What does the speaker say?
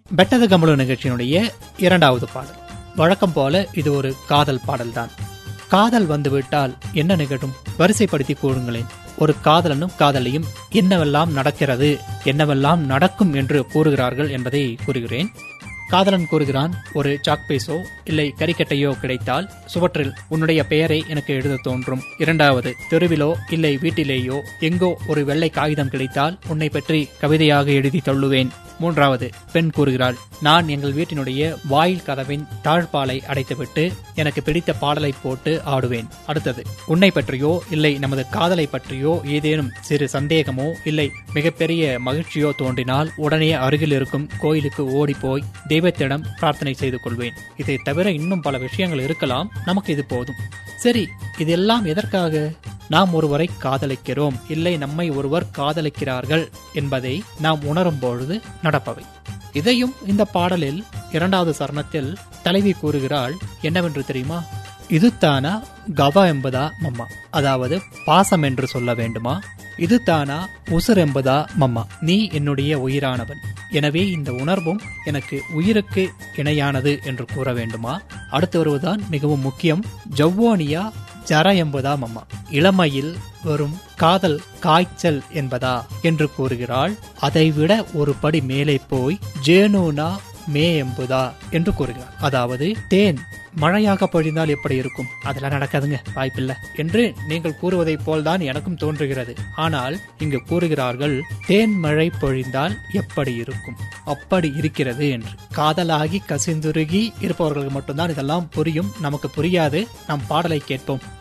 பெட்டத கமலு நிகழ்ச்சியினுடைய இரண்டாவது பாடல் வழக்கம் போல இது ஒரு காதல் பாடல்தான் காதல் வந்துவிட்டால் என்ன நிகழும் வரிசைப்படுத்தி கூறுங்களேன் ஒரு காதலனும் காதலியும் என்னவெல்லாம் நடக்கிறது என்னவெல்லாம் நடக்கும் என்று கூறுகிறார்கள் என்பதை கூறுகிறேன் காதலன் கூறுகிறான் ஒரு சாக்பீஸோ இல்லை கரிக்கட்டையோ கிடைத்தால் சுவற்றில் உன்னுடைய பெயரை எனக்கு எழுத தோன்றும் இரண்டாவது தெருவிலோ இல்லை வீட்டிலேயோ எங்கோ ஒரு வெள்ளை காகிதம் கிடைத்தால் உன்னை பற்றி கவிதையாக எழுதி தள்ளுவேன் மூன்றாவது பெண் கூறுகிறாள் நான் எங்கள் வீட்டினுடைய வாயில் கதவின் தாழ்பாலை அடைத்துவிட்டு எனக்கு பிடித்த பாடலை போட்டு ஆடுவேன் அடுத்தது உன்னை பற்றியோ இல்லை நமது காதலை பற்றியோ ஏதேனும் சிறு சந்தேகமோ இல்லை மிகப்பெரிய மகிழ்ச்சியோ தோன்றினால் உடனே அருகில் இருக்கும் கோயிலுக்கு ஓடிப்போய் தெய்வத்திடம் பிரார்த்தனை செய்து கொள்வேன் இதை தவிர இன்னும் பல விஷயங்கள் இருக்கலாம் நமக்கு இது போதும் சரி இதெல்லாம் எதற்காக நாம் ஒருவரை காதலிக்கிறோம் இல்லை நம்மை ஒருவர் காதலிக்கிறார்கள் என்பதை நாம் உணரும் பொழுது நடப்பவை இதையும் இந்த பாடலில் இரண்டாவது சரணத்தில் தலைவி கூறுகிறாள் என்னவென்று தெரியுமா இதுதானா கவ என்பதா மம்மா அதாவது பாசம் என்று சொல்ல வேண்டுமா இதுதானா உசுர் என்பதா மம்மா நீ என்னுடைய உயிரானவன் எனவே இந்த உணர்வும் எனக்கு உயிருக்கு இணையானது என்று கூற வேண்டுமா அடுத்து வருவதுதான் மிகவும் முக்கியம் ஜவ்வோனியா ஜர என்பதா மம்மா இளமையில் வரும் காதல் காய்ச்சல் என்பதா என்று கூறுகிறாள் அதைவிட ஒரு படி மேலே போய் ஜேனூனா மே என்பதா என்று கூறுகிறார் அதாவது தேன் மழையாக பொழிந்தால் எப்படி இருக்கும் அதெல்லாம் நடக்காதுங்க வாய்ப்பில்லை என்று நீங்கள் கூறுவதைப் போல்தான் எனக்கும் தோன்றுகிறது ஆனால் இங்கு கூறுகிறார்கள் தேன் மழை பொழிந்தால் எப்படி இருக்கும் அப்படி இருக்கிறது என்று காதலாகி கசிந்துருகி இருப்பவர்களுக்கு மட்டும்தான் இதெல்லாம் புரியும் நமக்கு புரியாது நாம் பாடலை கேட்போம்